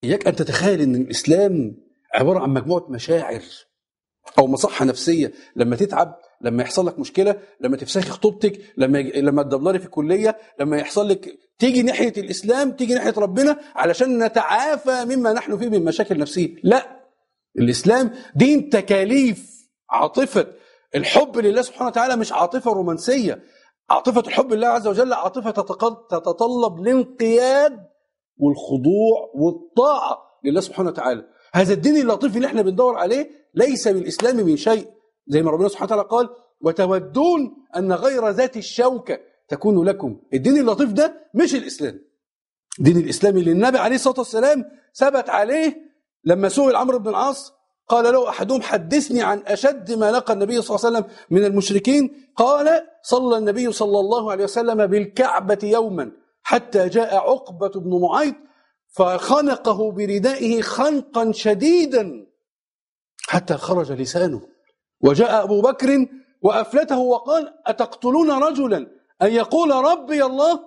إياك أن تتخيل أن الإسلام عبارة عن مجموعة مشاعر أو مصحة نفسية لما تتعب لما يحصل لك مشكلة لما تفسخي خطوبتك لما يج... لما تدبلري في الكلية لما يحصل لك تيجي ناحية الإسلام تيجي ناحية ربنا علشان نتعافى مما نحن فيه من مشاكل نفسية لا الإسلام دين تكاليف عاطفة الحب لله سبحانه وتعالى مش عاطفة رومانسية عاطفة الحب لله عز وجل عاطفة تتطلب الانقياد والخضوع والطاعة لله سبحانه وتعالى هذا الدين اللطيف اللي احنا بندور عليه ليس بالإسلام من شيء زي ما ربنا سبحانه وتعالى قال وتودون أن غير ذات الشوكة تكون لكم الدين اللطيف ده مش الإسلام دين الإسلام اللي النبي عليه الصلاة والسلام ثبت عليه لما سئل عمرو بن العاص قال له أحدهم حدثني عن أشد ما لقى النبي صلى الله عليه وسلم من المشركين قال صلى النبي صلى الله عليه وسلم بالكعبة يوما حتى جاء عقبة بن معيط فخنقه بردائه خنقا شديدا حتى خرج لسانه وجاء أبو بكر وأفلته وقال أتقتلون رجلا أن يقول ربي الله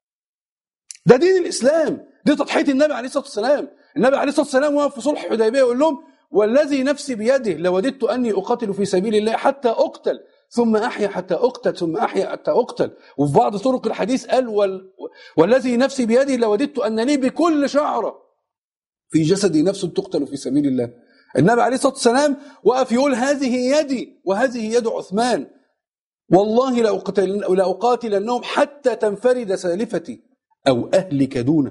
ده دين الإسلام دي تضحية النبي عليه الصلاة والسلام النبي عليه الصلاة والسلام وقف في صلح حديبية يقول لهم والذي نفسي بيده لوددت أني أقاتل في سبيل الله حتى أقتل ثم أحيا حتى أقتل ثم أحيا حتى أقتل وفي بعض طرق الحديث قال وال... والذي نفسي بيده لوددت أن لي بكل شعرة في جسدي نفس تقتل في سبيل الله النبي عليه الصلاة والسلام وقف يقول هذه يدي وهذه يد عثمان والله لأقتل لأقاتلنهم حتى تنفرد سالفتي أو أهلك دونه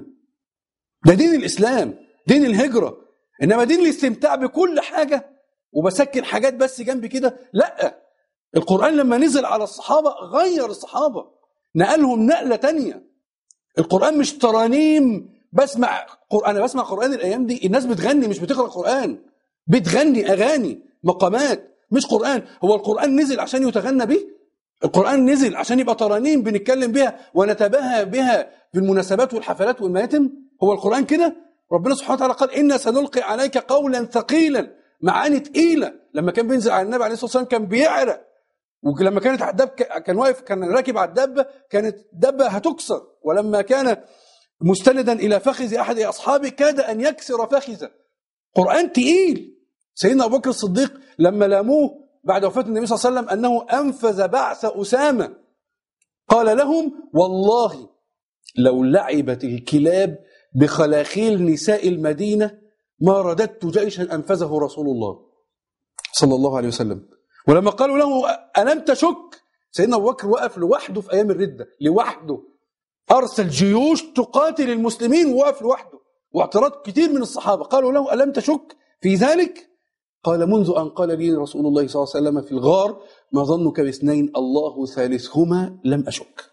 ده دين الإسلام دين الهجرة إنما دين الاستمتاع بكل حاجة وبسكن حاجات بس جنبي كده لا القرآن لما نزل على الصحابة غير الصحابة نقلهم نقلة تانية القرآن مش ترانيم بسمع قرآن أنا بسمع قرآن الأيام دي الناس بتغني مش بتقرأ قرآن بتغني أغاني مقامات مش قرآن هو القرآن نزل عشان يتغنى به القرآن نزل عشان يبقى ترانيم بنتكلم بها ونتباهى بها في المناسبات والحفلات والماتم هو القرآن كده ربنا سبحانه وتعالى قال إنا سنلقي عليك قولا ثقيلا معاني تقيلة لما كان بينزل على النبي عليه الصلاة والسلام كان بيعرق ولما كانت على الدب كان واقف كان راكب على الدبة كانت دبة هتكسر ولما كان مستندا إلى فخذ أحد أصحابه كاد أن يكسر فخذه قرآن تقيل سيدنا أبو بكر الصديق لما لاموه بعد وفاة النبي صلى الله عليه وسلم أنه أنفذ بعث أسامة قال لهم والله لو لعبت الكلاب بخلاخيل نساء المدينة ما رددت جيشا أنفذه رسول الله صلى الله عليه وسلم ولما قالوا له ألم تشك سيدنا أبو بكر وقف لوحده في أيام الردة لوحده أرسل جيوش تقاتل المسلمين ووقف لوحده واعتراض كتير من الصحابة قالوا له ألم تشك في ذلك قال منذ أن قال لي رسول الله صلى الله عليه وسلم في الغار ما ظنك باثنين الله ثالثهما لم أشك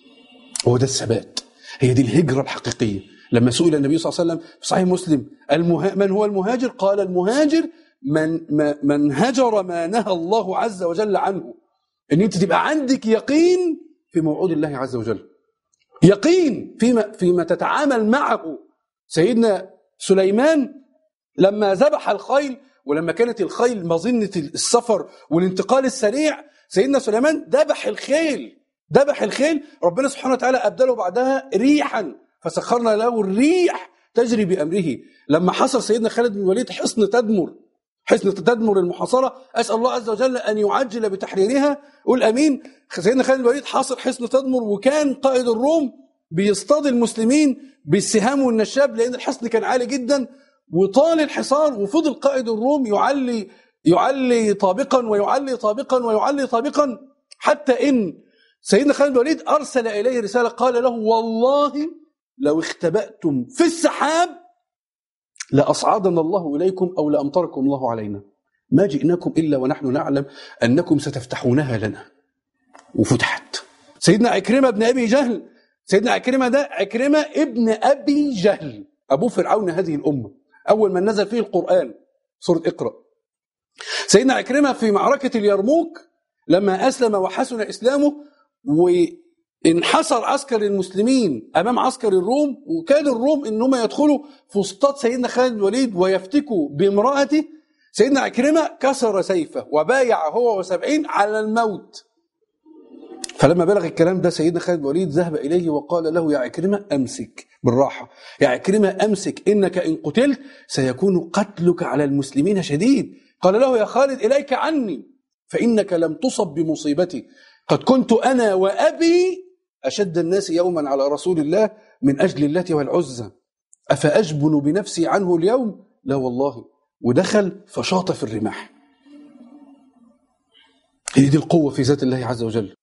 هو ده الثبات هي دي الهجرة الحقيقية لما سئل النبي صلى الله عليه وسلم في صحيح مسلم المها... من هو المهاجر قال المهاجر من من هجر ما نهى الله عز وجل عنه ان انت تبقى عندك يقين في موعود الله عز وجل يقين فيما فيما تتعامل معه سيدنا سليمان لما ذبح الخيل ولما كانت الخيل مظنة السفر والانتقال السريع سيدنا سليمان ذبح الخيل ذبح الخيل ربنا سبحانه وتعالى أبدله بعدها ريحا فسخرنا له الريح تجري بأمره لما حصل سيدنا خالد بن الوليد حصن تدمر حصن تدمر المحاصرة أسأل الله عز وجل أن يعجل بتحريرها قول أمين سيدنا خالد بن الوليد حاصر حصن تدمر وكان قائد الروم بيصطاد المسلمين بالسهام والنشاب لأن الحصن كان عالي جدا وطال الحصار وفضل قائد الروم يعلي يعلي طابقا ويعلي طابقا ويعلي طابقا حتى ان سيدنا خالد بن الوليد ارسل اليه رساله قال له والله لو اختبأتم في السحاب لاصعدنا الله اليكم او لامطركم الله علينا ما جئناكم الا ونحن نعلم انكم ستفتحونها لنا وفتحت سيدنا عكرمه بن ابي جهل سيدنا عكرمه ده عكرمه ابن ابي جهل ابو فرعون هذه الامه أول من نزل فيه القرآن سورة اقرأ سيدنا عكرمة في معركة اليرموك لما أسلم وحسن إسلامه وانحصر عسكر المسلمين أمام عسكر الروم وكاد الروم إنهم يدخلوا في وسطات سيدنا خالد الوليد ويفتكوا بامرأته سيدنا عكرمة كسر سيفه وبايع هو وسبعين على الموت فلما بلغ الكلام ده سيدنا خالد بن الوليد ذهب اليه وقال له يا عكرمه امسك بالراحه يا عكرمه امسك انك ان قتلت سيكون قتلك على المسلمين شديد قال له يا خالد اليك عني فانك لم تصب بمصيبتي قد كنت انا وابي اشد الناس يوما على رسول الله من اجل اللات والعزى افاجبن بنفسي عنه اليوم لا والله ودخل فشاط في الرماح هي دي القوه في ذات الله عز وجل